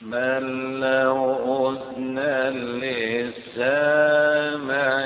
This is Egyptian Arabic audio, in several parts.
من له أذنا للسامع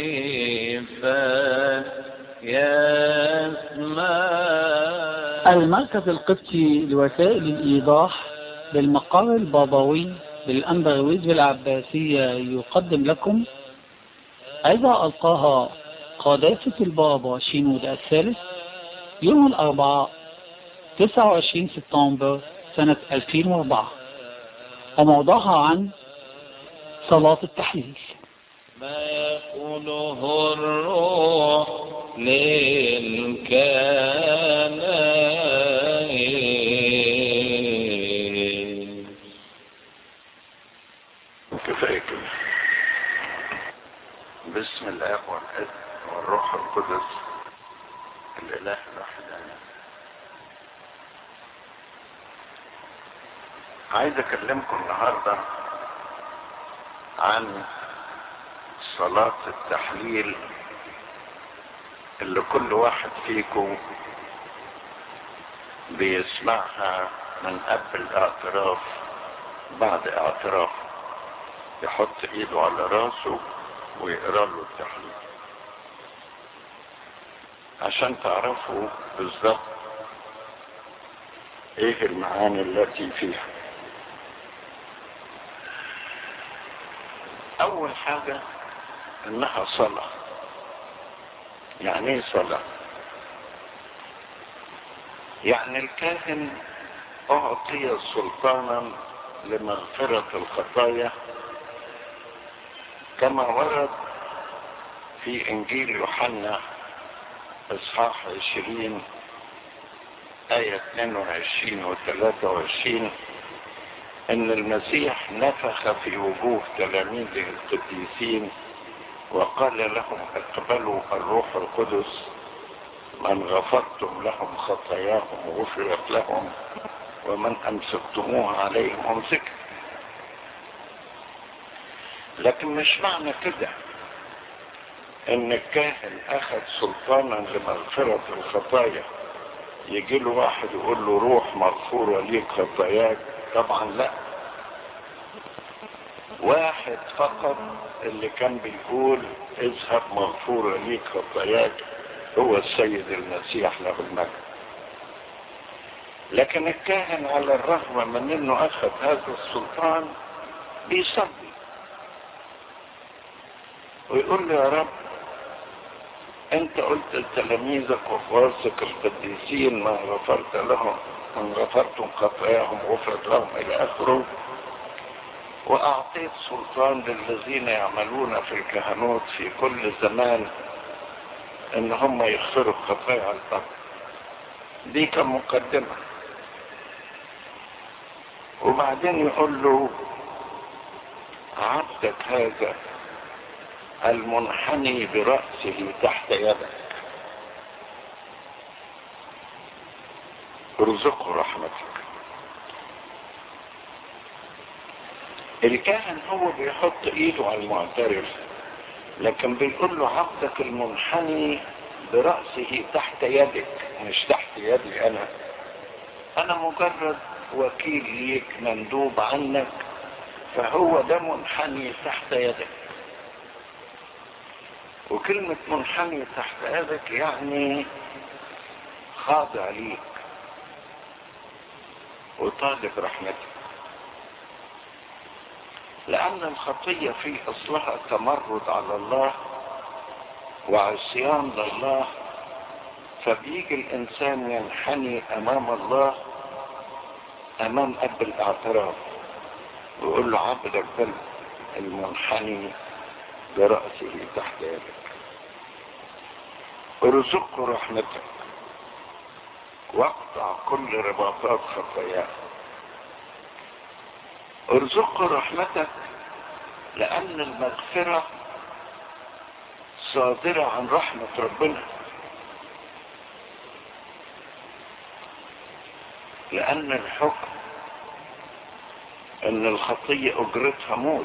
فيسمع المركز القبطي لوسائل الإيضاح بالمقر البابوي بالأنبرويز بالعباسية يقدم لكم إذا ألقاها قداسة البابا شينود الثالث يوم الأربعاء 29 سبتمبر سنة 2004 وموضوعها عن صلاة التحليل ما يقوله الروح للكنائس كفاية كده بسم الله والابن والروح القدس الاله الواحد امين عايز اكلمكم النهارده عن صلاة التحليل اللي كل واحد فيكم بيسمعها من قبل الاعتراف بعد اعتراف يحط ايده على راسه ويقرا له التحليل عشان تعرفوا بالظبط ايه المعاني التي فيها اول حاجة انها صلاة يعني ايه صلاة يعني الكاهن اعطي سلطانا لمغفرة الخطايا كما ورد في انجيل يوحنا اصحاح عشرين آية 22 و 23 ان المسيح نفخ في وجوه تلاميذه القديسين وقال لهم اقبلوا الروح القدس من غفرتم لهم خطاياهم غفرت لهم ومن امسكتموها عليهم امسكت لكن مش معنى كده ان الكاهن اخذ سلطانا لمغفرة الخطايا يجي له واحد يقول له روح مغفورة ليك خطاياك طبعا لا واحد فقط اللي كان بيقول اذهب مغفورة ليك خطاياك هو السيد المسيح له المجد لكن الكاهن على الرغم من انه اخذ هذا السلطان بيصلي ويقول له يا رب انت قلت لتلاميذك وخواصك القديسين ما غفرت لهم من غفرتم خطاياهم غفرت لهم الى اخره واعطيت سلطان للذين يعملون في الكهنوت في كل زمان ان هم يغفروا خطايا الارض دي كمقدمة وبعدين يقول له عبدك هذا المنحني برأسه تحت يدك ارزقه رحمتك الكاهن هو بيحط ايده على المعترف لكن بيقول له عبدك المنحني برأسه تحت يدك مش تحت يدي انا انا مجرد وكيل ليك مندوب عنك فهو ده منحني تحت يدك وكلمة منحني تحت يدك يعني خاضع ليك وطالب رحمتك لأن الخطية في أصلها تمرد على الله وعصيان لله فبيجي الإنسان ينحني أمام الله أمام أب الاعتراف ويقول له عبدك ده المنحني برأسه تحت يدك ارزقه رحمتك واقطع كل رباطات خطاياه ارزقه رحمتك لأن المغفرة صادرة عن رحمة ربنا لأن الحكم أن الخطية أجرتها موت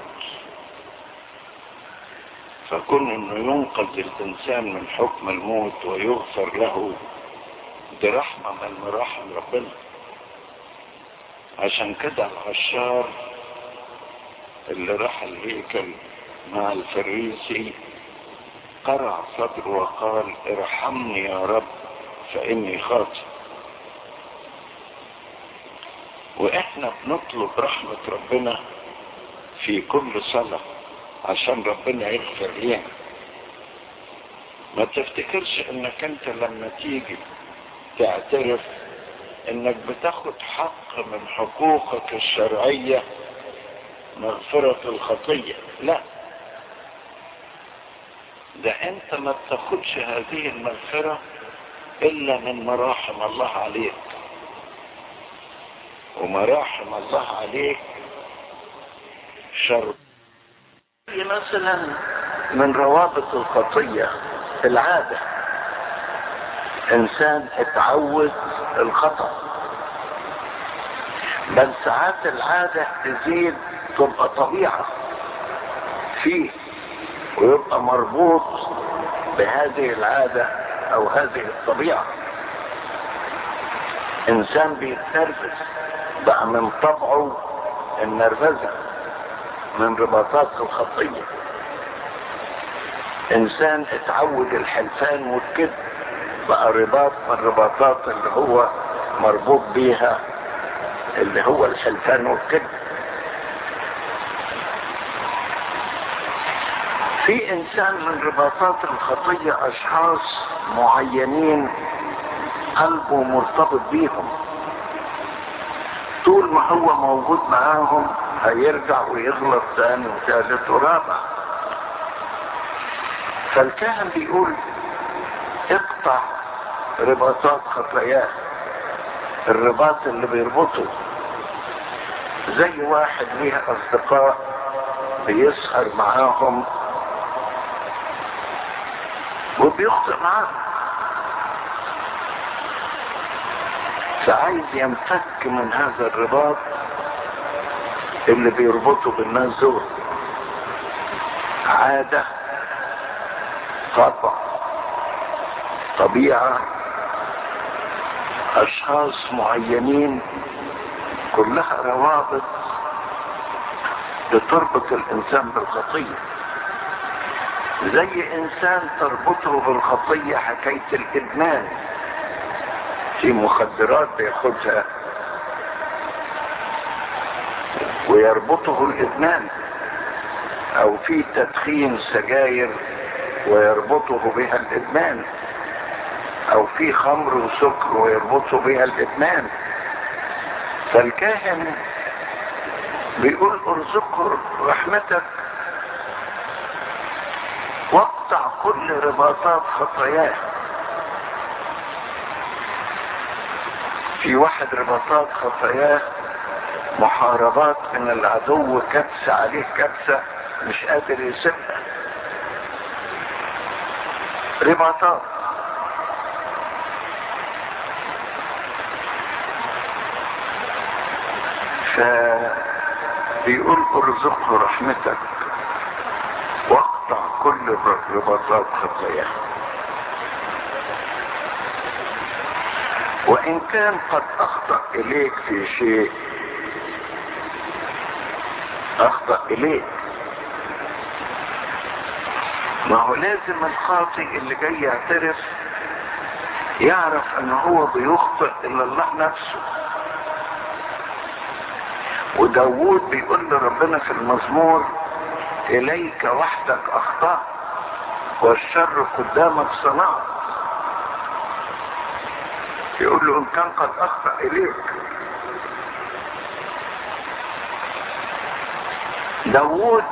فكون أنه ينقذ الإنسان من حكم الموت ويغفر له دي رحمة من مراحم ربنا عشان كده العشار اللي راح الهيكل مع الفريسي قرع صدره وقال ارحمني يا رب فاني خاطئ واحنا بنطلب رحمة ربنا في كل صلاة عشان ربنا يغفر لنا ما تفتكرش انك انت لما تيجي تعترف انك بتاخد حق من حقوقك الشرعية مغفرة الخطية لا ده انت ما بتاخدش هذه المغفرة الا من مراحم الله عليك ومراحم الله عليك شر مثلا من روابط الخطية العادة انسان اتعود الخطأ بل ساعات العادة تزيد تبقى طبيعة فيه ويبقى مربوط بهذه العادة او هذه الطبيعة انسان بيتنرفز بقى من طبعه النرفزة من رباطات الخطية انسان اتعود الحلفان والكذب بقى رباط من الرباطات اللي هو مربوط بيها اللي هو الحلفان والكذب في انسان من رباطات الخطية اشخاص معينين قلبه مرتبط بيهم طول ما هو موجود معاهم هيرجع ويغلط تاني وثالث ورابع فالكاهن بيقول اقطع رباطات خطاياه الرباط اللي بيربطه زي واحد ليه اصدقاء بيسهر معاهم وبيخطئ معاهم فعايز ينفك من هذا الرباط اللي بيربطه بالناس دول عادة طبع طبيعة اشخاص معينين كلها روابط بتربط الانسان بالخطية زي انسان تربطه بالخطية حكاية الادمان في مخدرات بياخدها ويربطه الادمان او في تدخين سجاير ويربطه بها الادمان او في خمر وسكر ويربطه بها الادمان فالكاهن بيقول ارزقه رحمتك واقطع كل رباطات خطاياه في واحد رباطات خطاياه محاربات من العدو كبسة عليه كبسة مش قادر يسيبها رباطات فبيقول ارزقه رحمتك واقطع كل رباطات خطاياه وان كان قد اخطأ اليك في شيء اخطأ اليك ما هو لازم الخاطئ اللي جاي يعترف يعرف ان هو بيخطئ الى الله نفسه وداوود بيقول لربنا في المزمور اليك وحدك اخطأت والشر قدامك صنعت يقول له ان كان قد اخطأ اليك داوود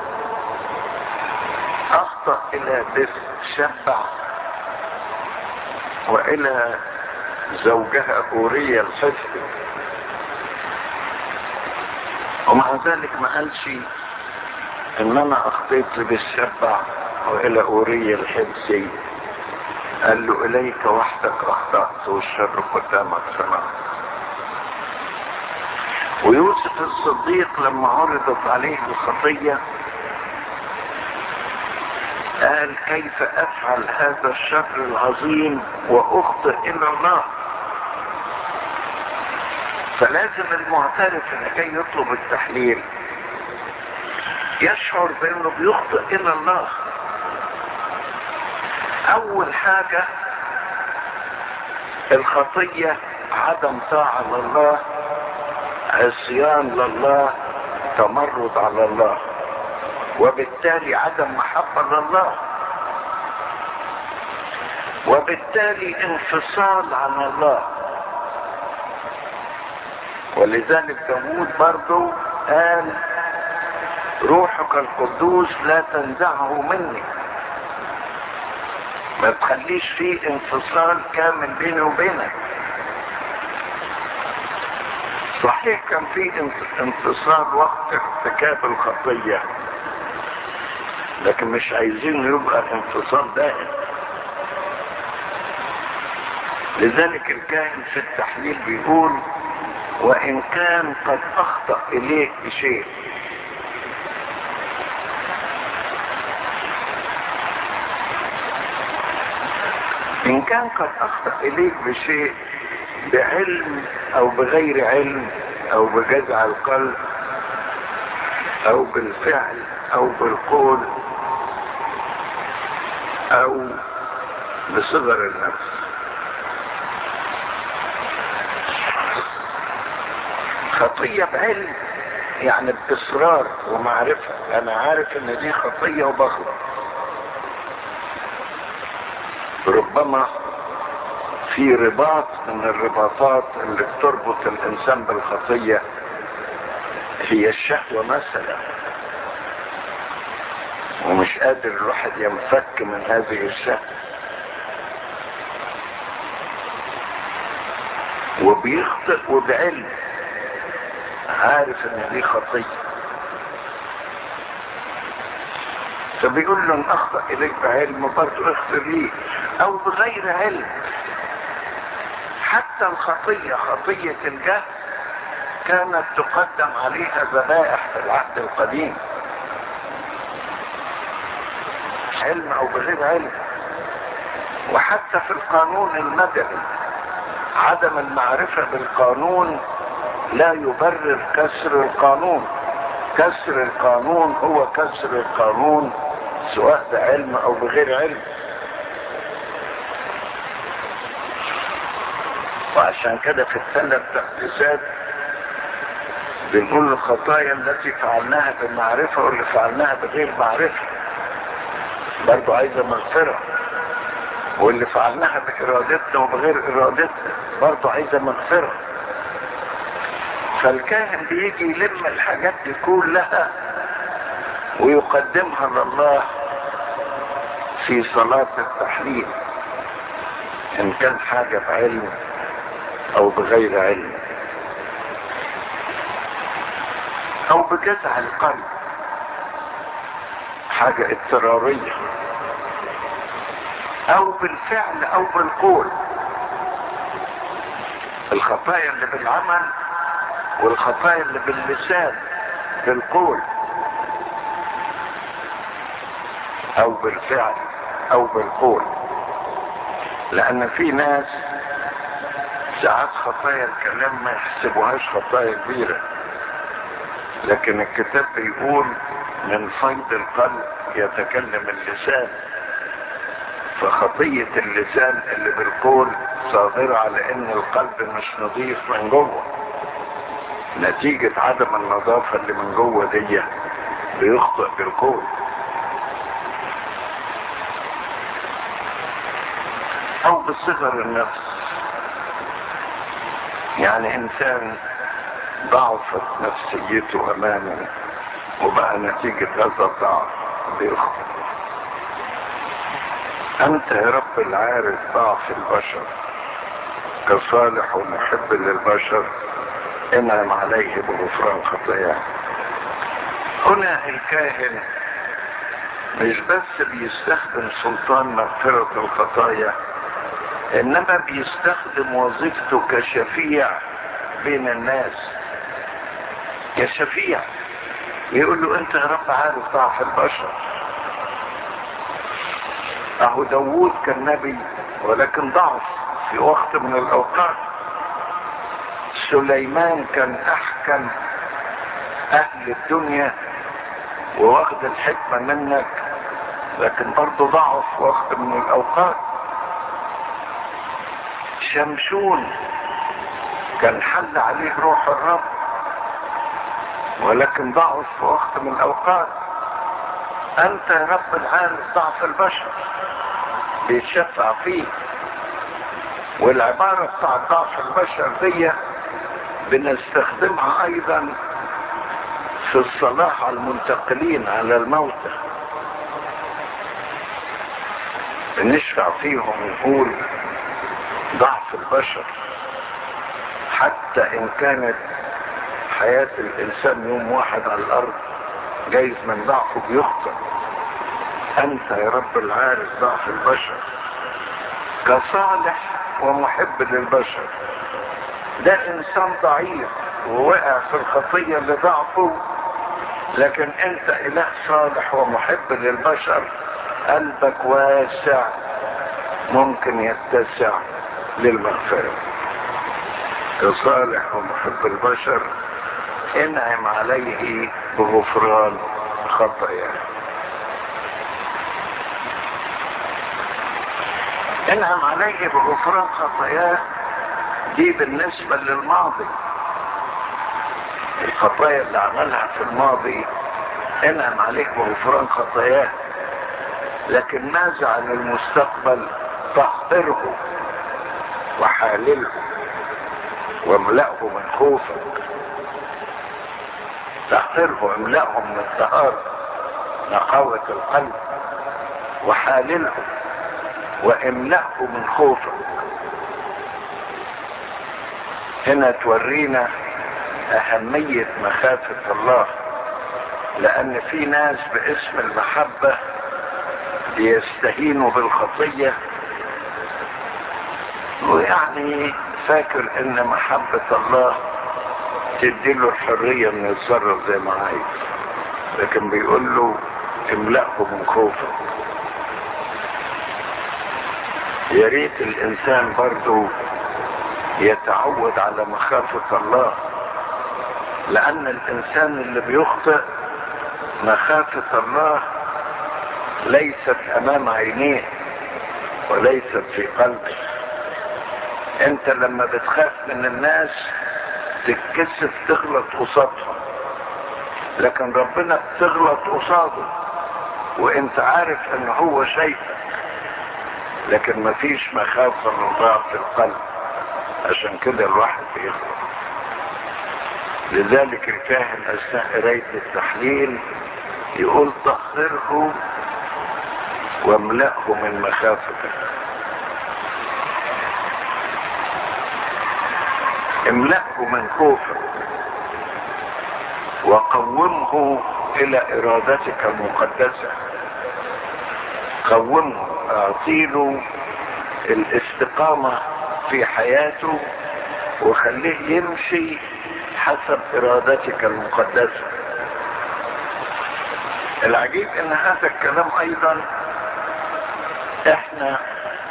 اخطأ الى بس شبع والى زوجها اوريا الحفظ ومع ذلك ما قالش ان انا اخطيت بالشبع والى اوريا الحبسي قال له اليك وحدك اخطأت والشر قدامك صنعت ويوسف الصديق لما عرضت عليه الخطية قال كيف افعل هذا الشر العظيم واخطئ الى الله فلازم المعترف اللي جاي يطلب التحليل يشعر بانه بيخطئ الى الله اول حاجة الخطية عدم طاعة لله عصيان لله تمرد على الله وبالتالي عدم محبة لله وبالتالي انفصال عن الله ولذلك داود برضو قال روحك القدوس لا تنزعه مني ما تخليش فيه انفصال كامل بيني وبينك صحيح كان في انفصال وقت ارتكاب الخطية لكن مش عايزين يبقى انفصال دائم لذلك الكاهن في التحليل بيقول وان كان قد اخطأ اليك بشيء ان كان قد اخطأ اليك بشيء بعلم او بغير علم او بجزع القلب او بالفعل او بالقول او بصغر النفس خطية بعلم يعني باصرار ومعرفة انا عارف ان دي خطية وبغلط ربما في رباط من الرباطات اللي بتربط الانسان بالخطية هي الشهوة مثلا ومش قادر الواحد ينفك من هذه الشهوة وبيخطئ وبعلم عارف ان دي خطية فبيقول له ان اخطأ اليك بعلم برضه اغفر لي او بغير علم حتى الخطية خطية الجهل كانت تقدم عليها ذبائح في العهد القديم علم او بغير علم وحتى في القانون المدني عدم المعرفة بالقانون لا يبرر كسر القانون كسر القانون هو كسر القانون سواء بعلم او بغير علم وعشان كده في الثلاث تقديسات بنقول الخطايا التي فعلناها بالمعرفة واللي فعلناها بغير معرفة برضو عايزة مغفرة واللي فعلناها بإرادتنا وبغير إرادتنا برضو عايزة مغفرة فالكاهن بيجي يلم الحاجات دي كلها ويقدمها لله في صلاة التحليل إن كان حاجة بعلم أو بغير علم أو بجزع القلب حاجة اضطرارية أو بالفعل أو بالقول الخطايا اللي بالعمل والخطايا اللي باللسان بالقول او بالفعل او بالقول لان في ناس ساعات خطايا الكلام ما يحسبوهاش خطايا كبيرة لكن الكتاب بيقول من فيض القلب يتكلم اللسان فخطية اللسان اللي بالقول صادرة على ان القلب مش نظيف من جوه نتيجة عدم النظافة اللي من جوه دي بيخطئ بالقول او بصغر النفس يعني انسان ضعفت نفسيته امامه وبقى نتيجة هذا الضعف بيخطئ انت يا رب العارف ضعف البشر كصالح ومحب للبشر انعم عليه بغفران خطاياه هنا الكاهن مش بس بيستخدم سلطان مغفرة الخطايا انما بيستخدم وظيفته كشفيع بين الناس كشفيع يقول له انت يا رب عارف ضعف البشر اهو داوود كان نبي ولكن ضعف في وقت من الاوقات سليمان كان احكم اهل الدنيا وواخد الحكمة منك لكن برضه ضعف في وقت من الاوقات شمشون كان حل عليه روح الرب ولكن ضعف في وقت من الاوقات انت يا رب العالم ضعف البشر بيتشفع فيه والعبارة بتاع ضعف البشر دي بنستخدمها ايضا في الصلاة على المنتقلين على الموتى بنشفع فيهم ونقول ضعف البشر حتى ان كانت حياة الانسان يوم واحد على الارض جايز من ضعفه بيخطئ انت يا رب العارف ضعف البشر كصالح ومحب للبشر ده انسان ضعيف ووقع في الخطية لضعفه لكن انت اله صالح ومحب للبشر قلبك واسع ممكن يتسع للمغفرة كصالح ومحب البشر انعم عليه بغفران خطاياه انعم عليه بغفران خطاياه دي بالنسبة للماضي الخطايا اللي عملها في الماضي انعم عليه بغفران خطاياه لكن ماذا عن المستقبل طهره وحالله واملأه من خوفك طهره واملأه من الطهارة نقاوة القلب وحالله واملأه من خوفك هنا تورينا أهمية مخافة الله لأن في ناس باسم المحبة بيستهينوا بالخطية ويعني فاكر ان محبة الله تديله الحرية انه يتصرف زي ما عايز لكن بيقول له املأه من خوفك يا ريت الانسان برضو يتعود على مخافة الله لان الانسان اللي بيخطئ مخافة الله ليست امام عينيه وليست في قلبه انت لما بتخاف من الناس تتكسف تغلط قصادهم لكن ربنا بتغلط قصاده وانت عارف ان هو شايفك لكن مفيش مخافة من ضعف القلب عشان كده الواحد بيغلط لذلك الكاهن اثناء قرايه التحليل يقول طهره واملأه من مخافتك املأه من خوفك وقومه الى ارادتك المقدسة قومه اعطيله الاستقامة في حياته وخليه يمشي حسب ارادتك المقدسة العجيب ان هذا الكلام ايضا احنا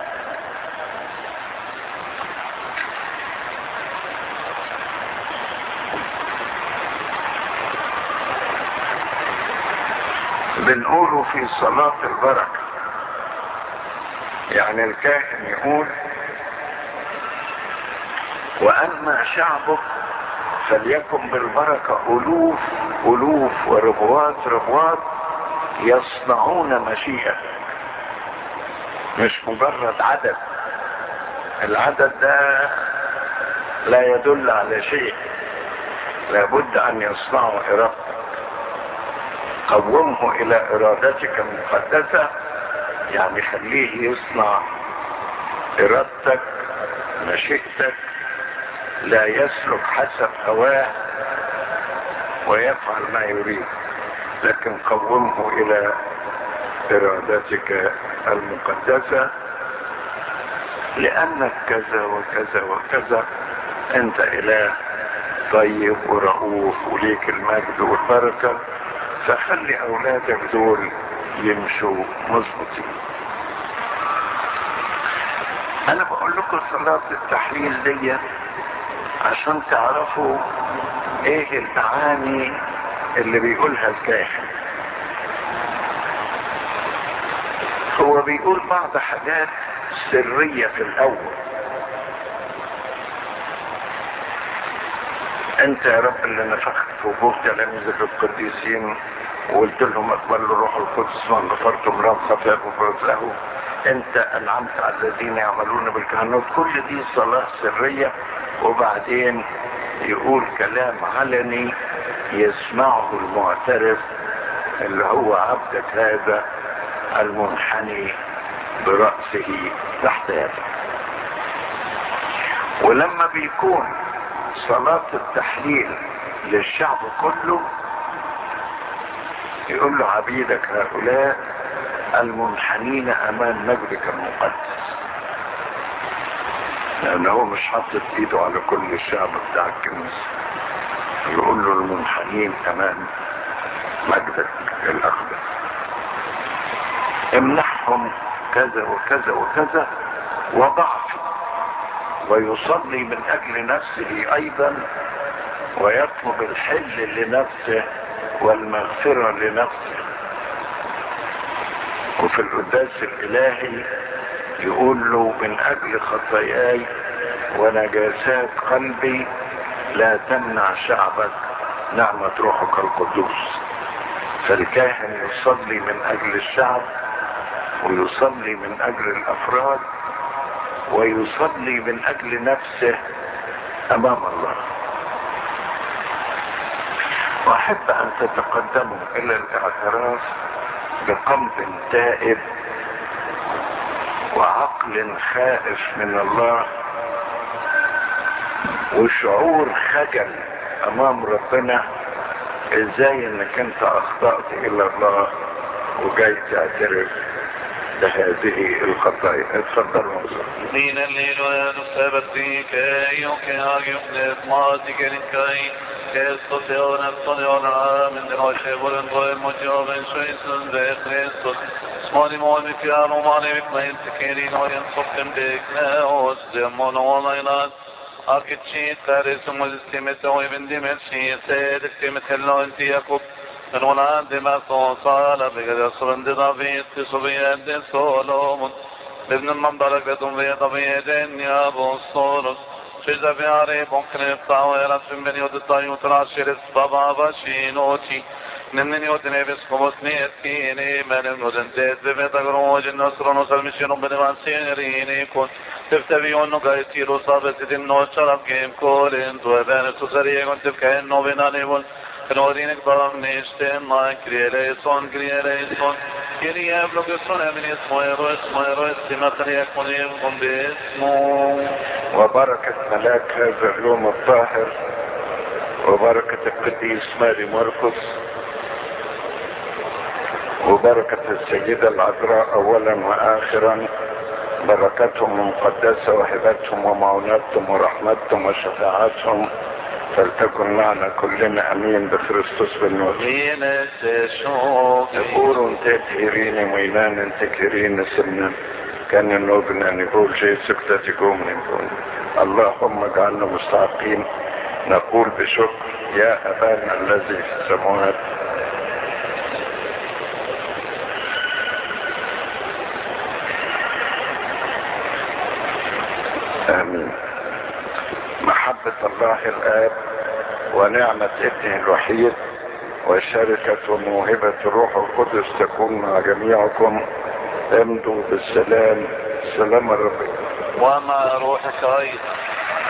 بنقوله في صلاة البركة يعني الكاهن يقول واما شعبك فليكن بالبركة الوف الوف وربوات ربوات يصنعون مشيئة مش مجرد عدد العدد ده لا يدل على شيء لابد ان يصنعوا ارادتك قومه الى ارادتك المقدسة يعني خليه يصنع ارادتك مشيئتك لا يسلك حسب هواه ويفعل ما يريد لكن قومه الى ارادتك المقدسة لانك كذا وكذا وكذا انت اله طيب ورؤوف وليك المجد والبركة فخلي اولادك دول يمشوا مظبوطين انا بقول لكم صلاة التحليل دي عشان تعرفوا ايه المعاني اللي بيقولها الكاهن هو بيقول بعض حاجات سرية في الاول انت يا رب اللي نفخت في وجوه تلاميذك القديسين وقلت لهم اقبلوا الروح القدس وان غفرتم لهم خطاياكم وغفرت له انت انعمت على الذين يعملون بالكهنوت كل دي صلاة سرية وبعدين يقول كلام علني يسمعه المعترف اللي هو عبدك هذا المنحني برأسه تحت يده ولما بيكون صلاة التحليل للشعب كله يقول له عبيدك هؤلاء المنحنين امام مجدك المقدس لان هو مش حاطط ايده على كل الشعب بتاع الكنيسة يقول له المنحنين امام مجدك الاقدس امنحهم كذا وكذا وكذا وضعف ويصلي من اجل نفسه ايضا ويطلب الحل لنفسه والمغفرة لنفسه وفي القداس الالهي يقول له من اجل خطاياي ونجاسات قلبي لا تمنع شعبك نعمة روحك القدوس فالكاهن يصلي من اجل الشعب ويصلي من اجل الافراد ويصلي من اجل نفسه امام الله واحب ان تتقدموا الى الاعتراف بقلب تائب وعقل خائف من الله وشعور خجل امام ربنا ازاي انك انت اخطأت الى الله وجاي تعترف بهذه الخطايا اتفضل موضوع Din الليل ونسبتي كي يوكي نسماتي كنكاي كيستطيعون الصديون من دروشي ولنقوي المجيوب شويسن بخريستوس اسماني مولي في أروماني بكمين تكيرين وينصفكم بكنا وسدمون وليلات أكتشي تاريس مجسكمة ويبندمت شي سيدك تمثلو انت يكوب من ولاد ما صال بقد صرند دافيد تصبيد سولومون ابن المنبرك بدون طبيعة يا ابو الصورس شجا في عري بوكري بتاويرا في من يود الطايو تراشر بابا باشينوتي نمن يود نبس كموس نيتكيني من النودن تيت ببيت اغروج النصر نصر مشينو بنوان سينريني كون تفتبيون نقايتي رو صابت دين نو شرف جيم كولين تو ابان تسريه كنت بكاين نو بناني بول Knådineg barn nishten ma krieleison krieleison Kyrie blogeson eminis moeroes moeroes timatria konim kom bismo وبركة ملاك هذا اليوم الطاهر وبركة القديس ماري مرقس وبركة السيدة العذراء أولا وآخرا بركتهم المقدسة وهبتهم ومعوناتهم ورحمتهم وشفاعتهم فلتكن معنا كلنا امين بخريستوس بالنور Linet shoki يقولون تكهرين ميلان تكهرين سمنا كان النوبنا نقول شيء سكتة تقوم نقول اللهم اجعلنا مستحقين نقول بشكر يا أبانا الذي في السماوات آمين محبة الله الآب ونعمة ابنه الوحيد وشركة وموهبة الروح القدس تكون مع جميعكم امضوا بالسلام سلام الرب ومع روحك أيضا